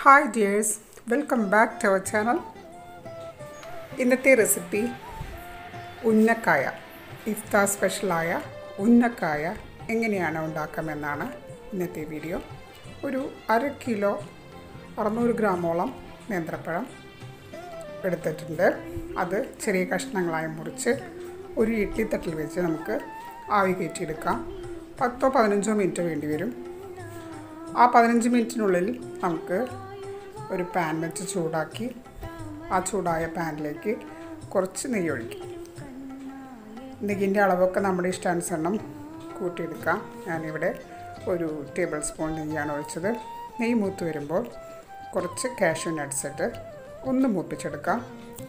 hi dears welcome back to our channel ഇന്നത്തെ recipe unnakkaya ഇഫ്താർ സ്പെഷ്യലായ ഉന്നക്കായ എങ്ങനെയാണ് ഉണ്ടാക്കാമെന്നാണ് ഇന്നത്തെ വീഡിയോ ഒരു അര കിലോ അറുന്നൂറ് ഗ്രാമോളം നേന്ത്രപ്പഴം എടുത്തിട്ടുണ്ട് അത് ചെറിയ കഷ്ണങ്ങളായി മുറിച്ച് ഒരു ഇഡ്ലിത്തട്ടിൽ വെച്ച് നമുക്ക് ആവി കയറ്റിയെടുക്കാം പത്തോ പതിനഞ്ചോ മിനിറ്റ് വേണ്ടി വരും ആ പതിനഞ്ച് മിനിറ്റിനുള്ളിൽ നമുക്ക് ഒരു പാൻ വെച്ച് ചൂടാക്കി ആ ചൂടായ പാനിലേക്ക് കുറച്ച് നെയ്യ് ഒഴിക്കും നെയ്യിൻ്റെ അളവൊക്കെ നമ്മുടെ ഇഷ്ടാനുസരണം കൂട്ടിയെടുക്കാം ഞാനിവിടെ ഒരു ടേബിൾ സ്പൂൺ നെയ്യാണ് ഒഴിച്ചത് നെയ്യ് മൂത്ത് വരുമ്പോൾ കുറച്ച് കാഷ്യൂ നട്ട്സ് ഇട്ട് ഒന്ന് മൂപ്പിച്ചെടുക്കാം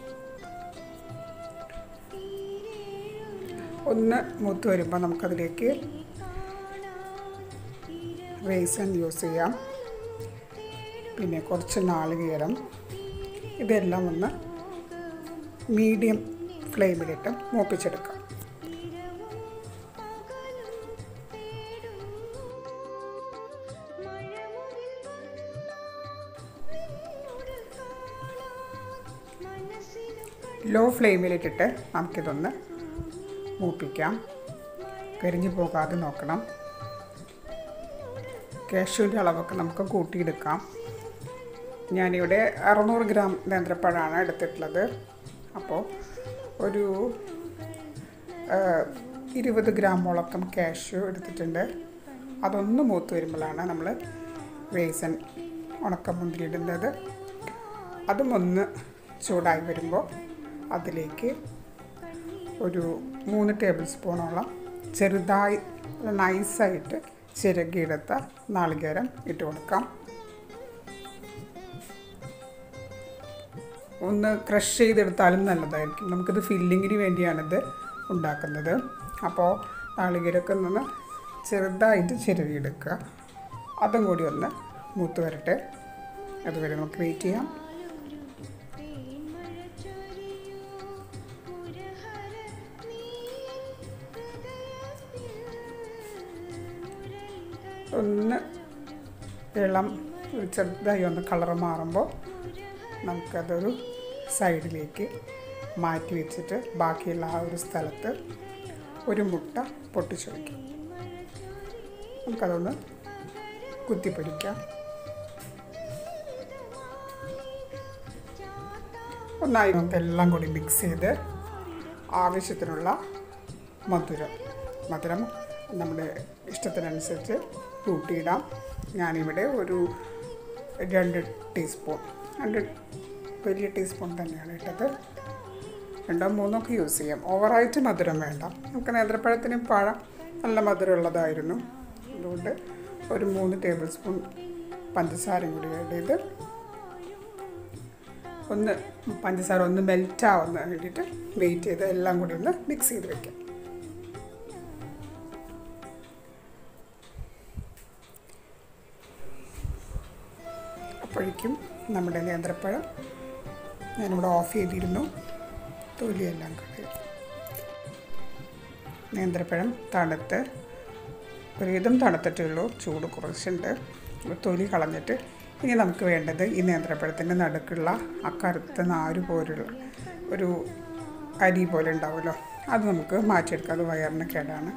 ഒന്ന് മൂത്ത് വരുമ്പോൾ നമുക്കതിലേക്ക് റേസൻ യൂസ് ചെയ്യാം പിന്നെ കുറച്ച് നാളികേരം ഇതെല്ലാം ഒന്ന് മീഡിയം ഫ്ലെയിമിലിട്ട് മൂപ്പിച്ചെടുക്കാം ലോ ഫ്ലെയിമിലിട്ടിട്ട് നമുക്കിതൊന്ന് മൂപ്പിക്കാം കരിഞ്ഞു പോകാതെ നോക്കണം കാഷ്യൂവിൻ്റെ അളവൊക്കെ നമുക്ക് കൂട്ടിയെടുക്കാം ഞാനിവിടെ അറുന്നൂറ് ഗ്രാം നേന്ത്രപ്പഴമാണ് എടുത്തിട്ടുള്ളത് അപ്പോൾ ഒരു ഇരുപത് ഗ്രാമോളക്കം കാഷ്യൂ എടുത്തിട്ടുണ്ട് അതൊന്ന് മൂത്ത് വരുമ്പോഴാണ് നമ്മൾ റേസൻ ഉണക്കമുന്തിരി ഇടുന്നത് അതും ഒന്ന് ചൂടായി വരുമ്പോൾ അതിലേക്ക് ഒരു മൂന്ന് ടേബിൾ സ്പൂണോളം ചെറുതായി നൈസായിട്ട് ചിരകിയെടുത്ത നാളികേരം ഇട്ട് കൊടുക്കാം ഒന്ന് ക്രഷ് ചെയ്തെടുത്താലും നല്ലതായിരിക്കും നമുക്കിത് ഫില്ലിങ്ങിന് വേണ്ടിയാണിത് ഉണ്ടാക്കുന്നത് അപ്പോൾ നാളികേരമൊക്കെ ഒന്ന് ചെറുതായിട്ട് ചിരവിയെടുക്കുക അതും കൂടി ഒന്ന് മൂത്ത് വരട്ടെ അതുവരെ നമുക്ക് വെയിറ്റ് ചെയ്യാം ഒന്ന് ഇളം ചെറുതായി ഒന്ന് കളർ മാറുമ്പോൾ നമുക്കതൊരു സൈഡിലേക്ക് മാറ്റി വെച്ചിട്ട് ബാക്കിയുള്ള ആ ഒരു സ്ഥലത്ത് ഒരു മുട്ട പൊട്ടിച്ചു വയ്ക്കാം നമുക്കതൊന്ന് കുത്തിപ്പിടിക്കാം ഒന്നായി നമുക്കെല്ലാം കൂടി മിക്സ് ചെയ്ത് ആവശ്യത്തിനുള്ള മധുരം മധുരം നമ്മുടെ ഇഷ്ടത്തിനനുസരിച്ച് കൂട്ടിയിടാം ഞാനിവിടെ ഒരു രണ്ട് ടീസ്പൂൺ രണ്ട് വലിയ ടീസ്പൂൺ തന്നെയാണ് ഇട്ടത് രണ്ടോ മൂന്നോ ഒക്കെ യൂസ് ചെയ്യാം ഓവറായിട്ട് മധുരം വേണ്ട നമുക്ക് നേന്ത്രപ്പഴത്തിന് പഴം നല്ല മധുരമുള്ളതായിരുന്നു അതുകൊണ്ട് ഒരു മൂന്ന് ടേബിൾ സ്പൂൺ പഞ്ചസാരയും കൂടി ആഡ് ചെയ്ത് ഒന്ന് പഞ്ചസാര ഒന്ന് മെൽറ്റ് ആവുന്ന വേണ്ടിയിട്ട് വെയിറ്റ് ചെയ്ത് എല്ലാം കൂടി ഒന്ന് മിക്സ് ചെയ്ത് വെക്കാം അപ്പോഴേക്കും നമ്മുടെ നേന്ത്രപ്പഴം ഞാനിവിടെ ഓഫ് ചെയ്തിരുന്നു തൊലിയെല്ലാം കളയും നേന്ത്രപ്പഴം തണുത്ത് ഒരുവിധം തണുത്തിട്ടുള്ളൂ ചൂട് കുറച്ചുണ്ട് തൊലി കളഞ്ഞിട്ട് ഇനി നമുക്ക് വേണ്ടത് ഈ നേന്ത്രപ്പഴത്തിൻ്റെ നടുക്കുള്ള ആ കറുത്ത നാര് പോലുള്ള ഒരു അരി പോലെ ഉണ്ടാവുമല്ലോ അത് നമുക്ക് മാറ്റിയെടുക്കാം അത് വയറിന് കേടാണ്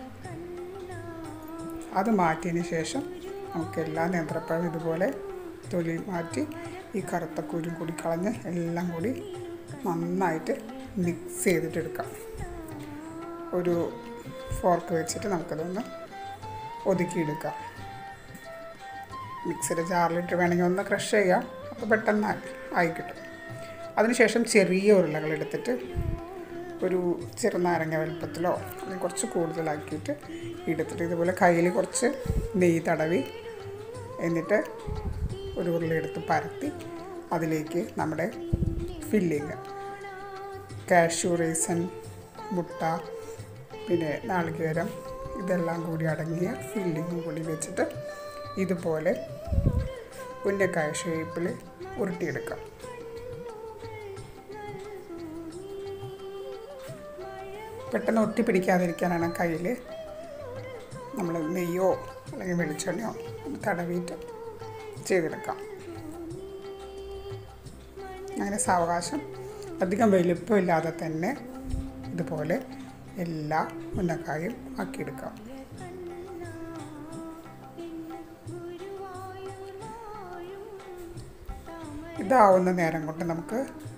അത് മാറ്റിയതിന് ശേഷം നമുക്ക് എല്ലാ നേന്ത്രപ്പഴം ഇതുപോലെ തൊലി മാറ്റി ഈ കറുത്ത കുരു കൂടി കളഞ്ഞ് എല്ലാം കൂടി നന്നായിട്ട് മിക്സ് ചെയ്തിട്ടെടുക്കാം ഒരു ഫോർക്ക് വെച്ചിട്ട് നമുക്കതൊന്ന് ഒതുക്കിയെടുക്കാം മിക്സിയുടെ ജാറിലിട്ട് വേണമെങ്കിൽ ഒന്ന് ക്രഷ് ചെയ്യാം അപ്പോൾ പെട്ടെന്ന് ആയി കിട്ടും അതിനുശേഷം ചെറിയ ഉരുളകൾ എടുത്തിട്ട് ഒരു ചെറുനാരങ്ങ വലുപ്പത്തിലോ അല്ലെങ്കിൽ കുറച്ച് കൂടുതലാക്കിയിട്ട് എടുത്തിട്ട് ഇതുപോലെ കയ്യിൽ കുറച്ച് നെയ്യ് തടവി എന്നിട്ട് ഒരു ഉരുളയെടുത്ത് പരത്തി അതിലേക്ക് നമ്മുടെ ഫില്ലിങ് കാഷ്യൂ റേസൻ മുട്ട പിന്നെ നാളികേരം ഇതെല്ലാം കൂടി അടങ്ങിയ ഫില്ലിങ്ങും കൂടി വെച്ചിട്ട് ഇതുപോലെ ഉന്നക്കായ ഷേപ്പിൽ ഉരുട്ടിയെടുക്കാം പെട്ടെന്ന് ഒട്ടിപ്പിടിക്കാതിരിക്കാനാണ് കയ്യിൽ നമ്മൾ നെയ്യോ അല്ലെങ്കിൽ വെളിച്ചെണ്ണയോ തടവിയിട്ട് ചെയ്തെടുക്കാം അങ്ങനെ സാവകാശം അധികം വലുപ്പമില്ലാതെ തന്നെ ഇതുപോലെ എല്ലാ ഉന്നക്കായും ആക്കിയെടുക്കാം ഇതാവുന്ന നേരം കൊണ്ട് നമുക്ക്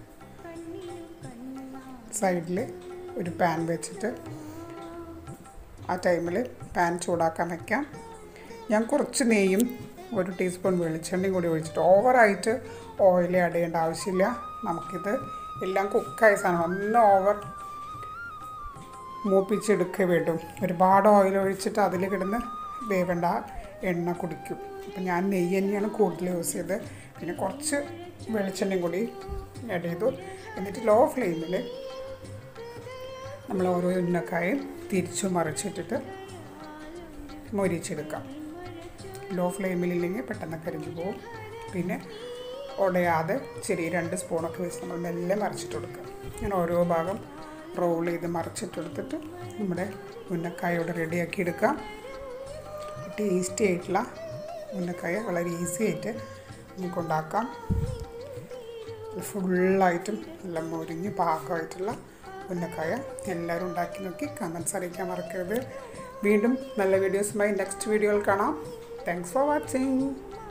സൈഡിൽ ഒരു പാൻ വെച്ചിട്ട് ആ ടൈമിൽ പാൻ ചൂടാക്കാൻ വയ്ക്കാം ഞാൻ കുറച്ച് നെയ്യും ഒരു ടീസ്പൂൺ വെളിച്ചെണ്ണയും കൂടി ഒഴിച്ചിട്ട് ഓവറായിട്ട് ഓയിൽ ആഡ് ചെയ്യേണ്ട ആവശ്യമില്ല നമുക്കിത് എല്ലാം കുക്കായ സാധനം ഒന്ന് ഓവർ മൂപ്പിച്ചെടുക്കുക വേണ്ടും ഒരുപാട് ഓയിൽ ഒഴിച്ചിട്ട് അതിൽ കിടന്ന് വേവേണ്ട എണ്ണ കുടിക്കും അപ്പം ഞാൻ നെയ്യ് തന്നെയാണ് കൂടുതൽ യൂസ് ചെയ്തത് പിന്നെ കുറച്ച് വെളിച്ചെണ്ണയും കൂടി ആഡ് ചെയ്തു എന്നിട്ട് ലോ ഫ്ലെയിമിൽ നമ്മൾ ഓരോ ഉന്നക്കായും തിരിച്ചു മറിച്ചിട്ടിട്ട് മൊരിച്ചെടുക്കാം ലോ ഫ്ലെയിമിലില്ലെങ്കിൽ പെട്ടെന്ന് കരിഞ്ഞു പോകും പിന്നെ ഉടയാതെ ചെറിയ രണ്ട് സ്പൂണൊക്കെ വെച്ച് നമ്മൾ മെല്ലെ മറിച്ചിട്ട് കൊടുക്കുക അങ്ങനെ ഓരോ ഭാഗം റോൾ ചെയ്ത് മറിച്ചിട്ടെടുത്തിട്ട് നമ്മുടെ ഉന്നക്കായോടെ റെഡിയാക്കി എടുക്കാം ടേസ്റ്റി ആയിട്ടുള്ള ഉന്നക്കായ വളരെ ഈസി ആയിട്ട് നമുക്ക് ഉണ്ടാക്കാം ഫുള്ളായിട്ടും നല്ല മൊരിഞ്ഞ് പാകമായിട്ടുള്ള ഉന്നക്കായ എല്ലാവരും ഉണ്ടാക്കി നോക്കി കമൻസ് അറിയിക്കാൻ മറക്കരുത് വീണ്ടും നല്ല വീഡിയോസുമായി നെക്സ്റ്റ് വീഡിയോയിൽ കാണാം താങ്ക്സ് ഫോർ വാച്ചിങ്